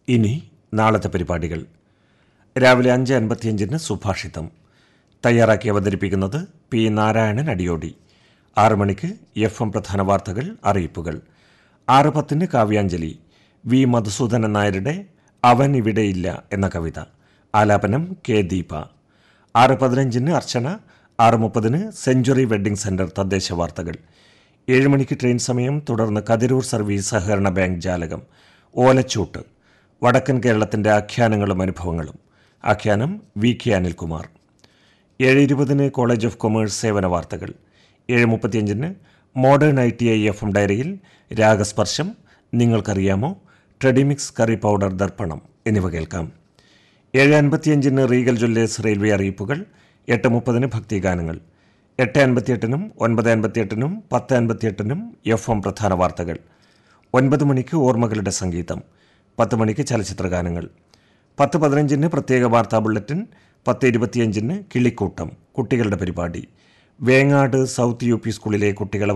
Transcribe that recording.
ഇനി നാളത്തെ പരിപാടികൾ രാവിലെ അഞ്ച് അൻപത്തിയഞ്ചിന് സുഭാഷിതം തയ്യാറാക്കി അവതരിപ്പിക്കുന്നത് പി നാരായണൻ അടിയോടി ആറ് മണിക്ക് എഫ് എം പ്രധാന വാർത്തകൾ അറിയിപ്പുകൾ ആറ് പത്തിന് കാവ്യാഞ്ജലി വി മധുസൂദനൻ നായരുടെ അവൻ ഇവിടെയില്ല എന്ന കവിത ആലാപനം കെ ദീപ ആറ് പതിനഞ്ചിന് അർച്ചന ആറ് മുപ്പതിന് സെഞ്ചുറി വെഡ്ഡിംഗ് സെന്റർ തദ്ദേശ വാർത്തകൾ ഏഴ് മണിക്ക് ട്രെയിൻ സമയം തുടർന്ന് കതിരൂർ സർവീസ് സഹകരണ ബാങ്ക് ജാലകം ഓലച്ചൂട്ട് വടക്കൻ കേരളത്തിന്റെ ആഖ്യാനങ്ങളും അനുഭവങ്ങളും ആഖ്യാനം വി കെ അനിൽകുമാർ ഏഴ് ഇരുപതിന് കോളേജ് ഓഫ് കൊമേഴ്സ് സേവന വാർത്തകൾ ഏഴ് മുപ്പത്തിയഞ്ചിന് modern I T I F M ഡയറിയിൽ രാഗസ്പർശം നിങ്ങൾക്കറിയാമോ ട്രെഡിമിക്സ് കറി പൗഡർ ദർപ്പണം എന്നിവ കേൾക്കാം ഏഴ് അൻപത്തിയഞ്ചിന് റീഗൽ ജ്വല്ലേഴ്സ് റെയിൽവേ അറിയിപ്പുകൾ എട്ട് മുപ്പതിന് ഭക്തിഗാനങ്ങൾ എട്ട് അൻപത്തിയെട്ടിനും ഒൻപത് അൻപത്തിയെട്ടിനും പത്ത് അൻപത്തിയെട്ടിനും എഫ് എം പ്രധാന വാർത്തകൾ ഒൻപത് മണിക്ക് ഓർമ്മകളുടെ സംഗീതം പത്ത് മണിക്ക് ചലച്ചിത്രഗാനങ്ങൾ പത്ത് പതിനഞ്ചിന് പ്രത്യേക വാർത്താ ബുള്ളറ്റിൻ പത്ത് ഇരുപത്തിയഞ്ചിന് കിളിക്കൂട്ടം കുട്ടികളുടെ പരിപാടി വേങ്ങാട് സൗത്ത് യു പി സ്കൂളിലെ കുട്ടികളെ